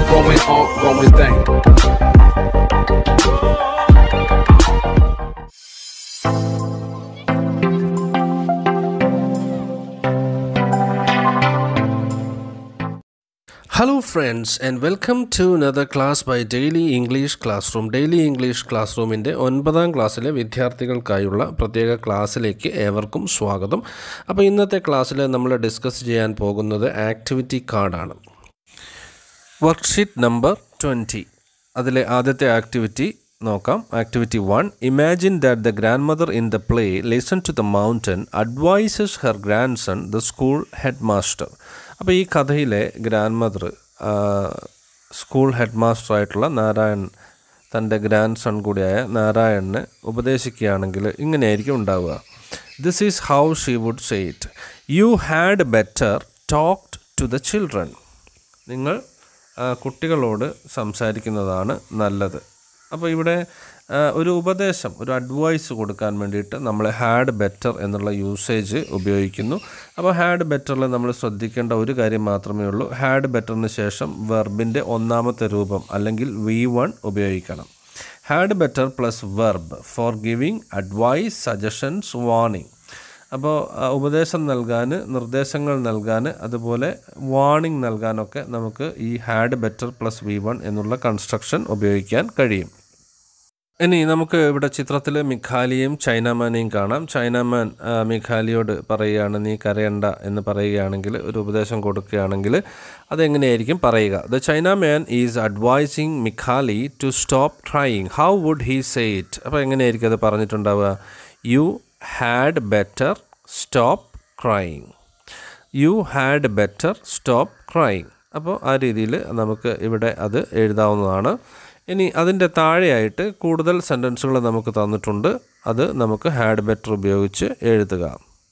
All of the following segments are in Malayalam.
going on, going thing. Hello, friends, and welcome to another class by Daily English Classroom. Daily English Classroomൻ്റെ ഒൻപതാം ക്ലാസ്സിലെ വിദ്യാർത്ഥികൾക്കായുള്ള പ്രത്യേക ക്ലാസ്സിലേക്ക് ഏവർക്കും സ്വാഗതം അപ്പോൾ ഇന്നത്തെ ക്ലാസ്സിൽ നമ്മൾ ഡിസ്കസ് ചെയ്യാൻ പോകുന്നത് ആക്ടിവിറ്റി കാർഡാണ് വർക്ക്ഷീറ്റ് നമ്പർ ട്വൻറ്റി അതിലെ ആദ്യത്തെ ആക്ടിവിറ്റി നോക്കാം activity one imagine that the grand mother in the play listen to the mountain advises her grand son the school head master അപ്പോൾ ഈ കഥയിലെ grand mother school head master ആയിട്ടുള്ള നാരായൺ തൻ്റെ ഗ്രാൻഡ് സൺ കൂടിയായ നാരായണനെ ഉപദേശിക്കുകയാണെങ്കിൽ ഇങ്ങനെയായിരിക്കും ഉണ്ടാവുക this is how she would say it you had better talked to the children നിങ്ങൾ ആ, കുട്ടികളോട് സംസാരിക്കുന്നതാണ് നല്ലത് അപ്പോൾ ഇവിടെ ആ, ഒരു ഉപദേശം ഒരു അഡ്വൈസ് കൊടുക്കാൻ വേണ്ടിയിട്ട് നമ്മൾ ഹാഡ് ബെറ്റർ എന്നുള്ള യൂസേജ് ഉപയോഗിക്കുന്നു അപ്പോൾ ഹാഡ് ബെറ്ററിൽ നമ്മൾ ശ്രദ്ധിക്കേണ്ട ഒരു കാര്യം മാത്രമേ ഉള്ളൂ ഹാഡ് ബെറ്ററിന് ശേഷം വെർബിൻ്റെ ഒന്നാമത്തെ രൂപം അല്ലെങ്കിൽ വി വൺ ഉപയോഗിക്കണം had better plus verb for giving advise suggestions warning അപ്പോൾ ആ, ഉപദേശം നൽകാൻ നിർദ്ദേശങ്ങൾ നൽകാൻ അതുപോലെ വാർണിംഗ് നൽകാനൊക്കെ നമുക്ക് ഈ had better plus V one എന്നുള്ള കൺസ്ട്രക്ഷൻ ഉപയോഗിക്കാൻ കഴിയും ഇനി നമുക്ക് ഇവിടെ ചിത്രത്തിൽ മിഖാലിയും ചൈനാമാനെയും കാണാം ചൈനാമാൻ ആ, മിഖാലിയോട് പറയുകയാണ് നീ കരയണ്ട എന്ന് പറയുകയാണെങ്കിൽ ഒരു ഉപദേശം കൊടുക്കുകയാണെങ്കിൽ അതെങ്ങനെയായിരിക്കും പറയുക the Chinaman is advising Mikhali to stop trying how would he say it അപ്പോൾ എങ്ങനെയായിരിക്കും അത് പറഞ്ഞിട്ടുണ്ടാവുക you had better stop crying you had better stop crying അപ്പോൾ ആ രീതിയിൽ നമുക്ക് ഇവിടെ അത് എഴുതാവുന്നതാണ് ഇനി അതിൻ്റെ താഴെയായിട്ട് കൂടുതൽ സെൻറ്റൻസുകൾ നമുക്ക് തന്നിട്ടുണ്ട് അത് നമുക്ക് ഹാഡ് ബെറ്റർ ഉപയോഗിച്ച് എഴുതുക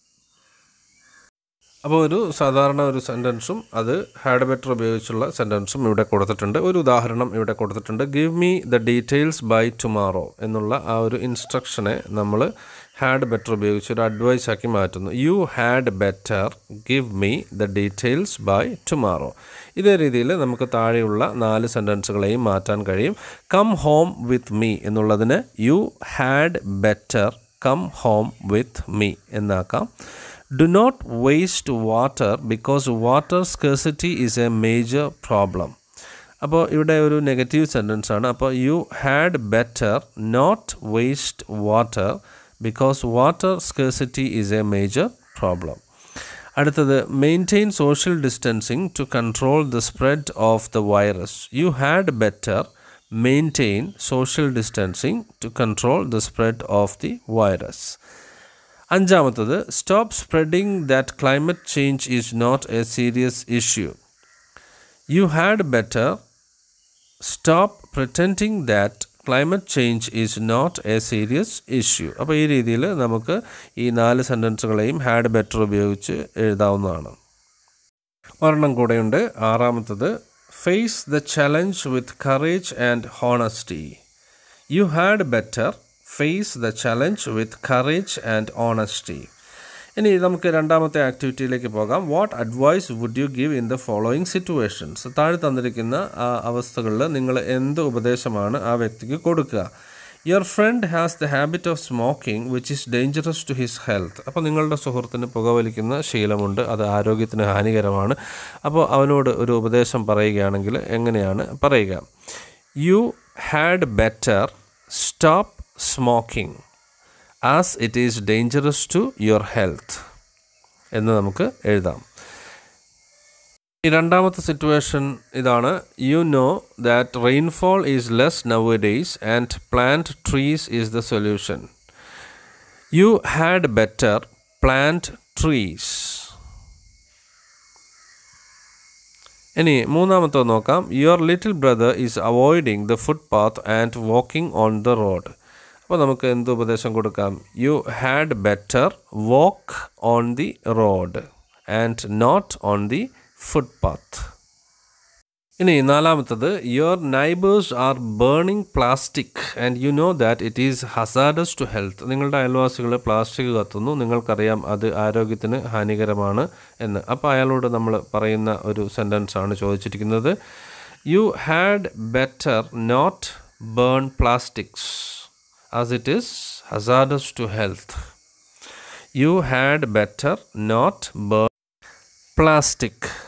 അപ്പോൾ ഒരു സാധാരണ ഒരു സെൻറ്റൻസും അത് ഹാഡ് ബെറ്റർ ഉപയോഗിച്ചുള്ള സെൻറ്റൻസും ഇവിടെ കൊടുത്തിട്ടുണ്ട് ഒരു ഉദാഹരണം ഇവിടെ കൊടുത്തിട്ടുണ്ട് give me the details by tomorrow എന്നുള്ള ആ ഒരു ഇൻസ്ട്രക്ഷനെ നമ്മൾ ഹാഡ് ബെറ്റർ ഉപയോഗിച്ച് ഒരു അഡ്വൈസ് ആക്കി മാറ്റുന്നു you had better give me the details by tomorrow ഇതേ രീതിയിൽ നമുക്ക് താഴെയുള്ള നാല് സെൻറ്റൻസുകളെയും മാറ്റാൻ കഴിയും കം ഹോം വിത്ത് മീ എന്നുള്ളതിന് you had better come home with me എന്നാക്കാം do not waste water because water scarcity is a major problem അപ്പോൾ ഇവിടെ ഒരു നെഗറ്റീവ് സെൻറ്റൻസ് ആണ് അപ്പോൾ you had better not waste water because water scarcity is a major problem അടുത്തത് maintain social distancing to control the spread of the virus you had better maintain social distancing to control the spread of the virus അഞ്ചാമത്തത് stop spreading that climate change is not a serious issue you had better stop pretending that climate change is not a serious issue അപ്പോൾ ഈ രീതിയിൽ നമുക്ക് ഈ നാല് സെൻറ്റൻസുകളെയും ഹാഡ് ബെറ്റർ ഉപയോഗിച്ച് എഴുതാവുന്നതാണ് ഒരെണ്ണം കൂടെയുണ്ട് ആറാമത്തത് face the challenge with courage and honesty you had better face the challenge with courage and honesty ഇനി നമുക്ക് രണ്ടാമത്തെ ആക്ടിവിറ്റിയിലേക്ക് പോകാം what advice would you give in the following situations താഴെ തന്നിരിക്കുന്ന ആ അവസ്ഥകളിൽ നിങ്ങൾ എന്ത് ഉപദേശമാണ് ആ വ്യക്തിക്ക് കൊടുക്കുക your friend has the habit of smoking which is dangerous to his health അപ്പോൾ നിങ്ങളുടെ സുഹൃത്തിന് പുകവലിക്കുന്ന ശീലമുണ്ട് അത് ആരോഗ്യത്തിന് ഹാനികരമാണ് അപ്പോൾ അവനോട് ഒരു ഉപദേശം പറയുകയാണെങ്കിൽ എങ്ങനെയാണ് പറയുക you had better stop smoking as it is dangerous to your health എന്ന് നമുക്ക് എഴുതാം ഈ രണ്ടാമത്തെ സിറ്റുവേഷൻ ഇതാണ് you know that rainfall is less now days and plant trees is the solution you had better plant trees ഇനി മൂന്നാമത്തെ നോക്കാം your little brother is avoiding the foot path and walking on the road അപ്പോൾ നമുക്ക് എന്ത് ഉപദേശം കൊടുക്കാം you had better walk on the road and not on the foot path ഇനി നാലാമത്തത് your neighbours are burning plastic and you know that it is hazardous to health നിങ്ങളുടെ അയൽവാസികൾ പ്ലാസ്റ്റിക് കത്തുന്നു നിങ്ങൾക്കറിയാം അത് ആരോഗ്യത്തിന് ഹാനികരമാണ് എന്ന് അപ്പോൾ അയാളോട് നമ്മൾ പറയുന്ന ഒരു സെൻറ്റൻസ് ആണ് ചോദിച്ചിരിക്കുന്നത് you had better not burn plastics as it is hazardous to health you had better not burn plastic